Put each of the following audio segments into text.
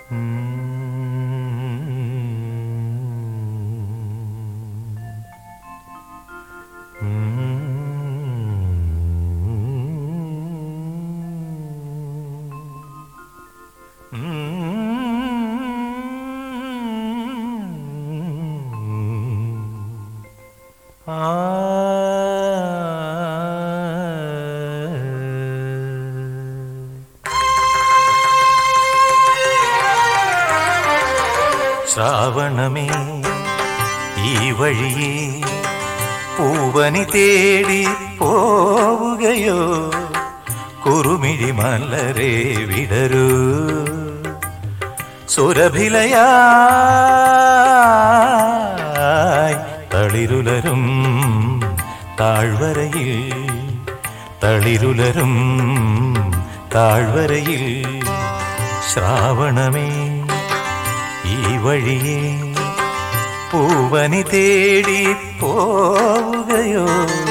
ശ്രാവണമേ ഈ വഴിയേ പൂവനി തേടി പോവുകയോ കുറുമിഴി മലരെ വിടരൂ സുരഭിലയായി തളിരുലരും താഴ്വരയിൽ തളിരുലരും താഴ്വരയിൽ ശ്രാവണമേ ഈ വഴിയേ പൂവനി തേടി പോവുകയോ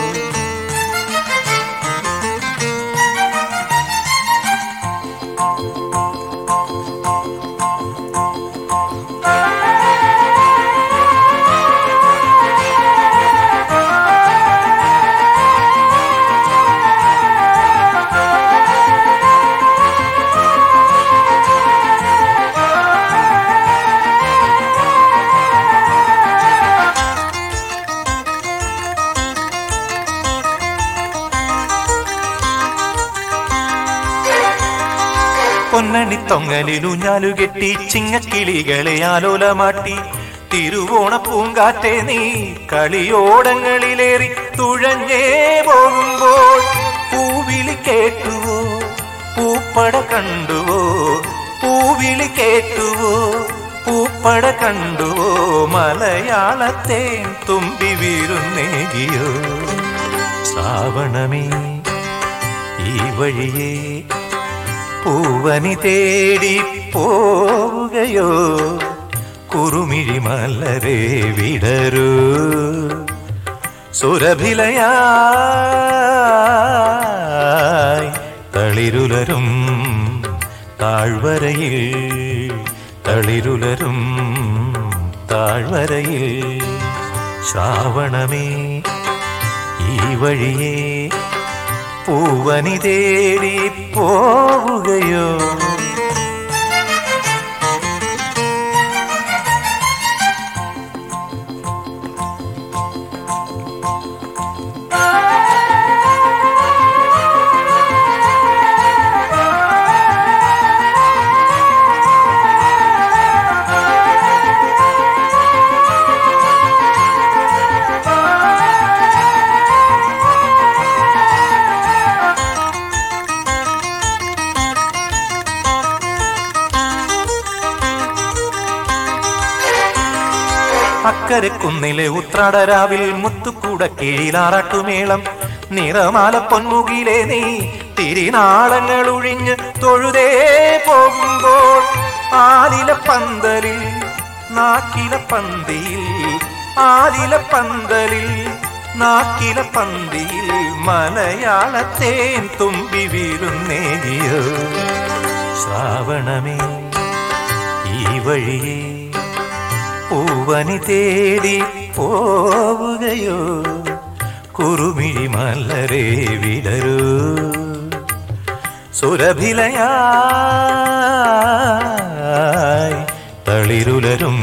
പൊന്നണി തൊങ്ങലിലു ഞാലുകെട്ടി ചിങ്ങക്കിളികളെ ആലോലമാട്ടി തിരുവോണ പൂങ്കാറ്റെ നീ കളിയോടങ്ങളിലേറി തുഴഞ്ഞേ പോകുമ്പോൾ പൂവിളി കേട്ടുവോ പൂപ്പട കണ്ടുവോ പൂവിളി കേട്ടുവോ പൂപ്പട കണ്ടുവോ മലയാളത്തെ തുമ്പി വീരുന്നേകിയോ ശ്രാവണമേ ഈ വഴിയേ പൂവനി തേടി പോവുകയോ കുറുമിഴി മലരെ വിടരൂ സുരഭിലയായി തളിരുലരും താഴ്വരയിൽ തളിരുലരും താഴ്വരയിൽ ശ്രാവണമേ ഈ വഴിയേ പൂവനി തേടി പോവുകയോ അക്കരെ കുന്നിലെ ഉത്രാടരാവിൽ മുത്തുക്കൂട കീഴിലാറാട്ടുമേളം നിറമാല പൊന്മുകിലെ നീ തിരിനാളങ്ങൾ ഒഴിഞ്ഞ് തൊഴുതേ പോകുമ്പോൾ ആലില പന്തലിൽ നാക്കില പന്തിയിൽ ആലില പന്തലിൽ നാക്കില പന്തിയിൽ മലയാളത്തേൻ തുമ്പി വീരുന്നേകിയോ ശ്രാവണമേ ഈ വഴിയേ പൂവനി തേടി പോവുകയോ കുറുമിഴി മലരെ വിടരൂ സുരഭിലയായി തളിരുലരും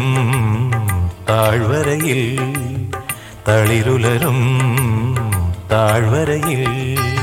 താഴ്വരയിൽ തളിരുലരും താഴ്വരയിൽ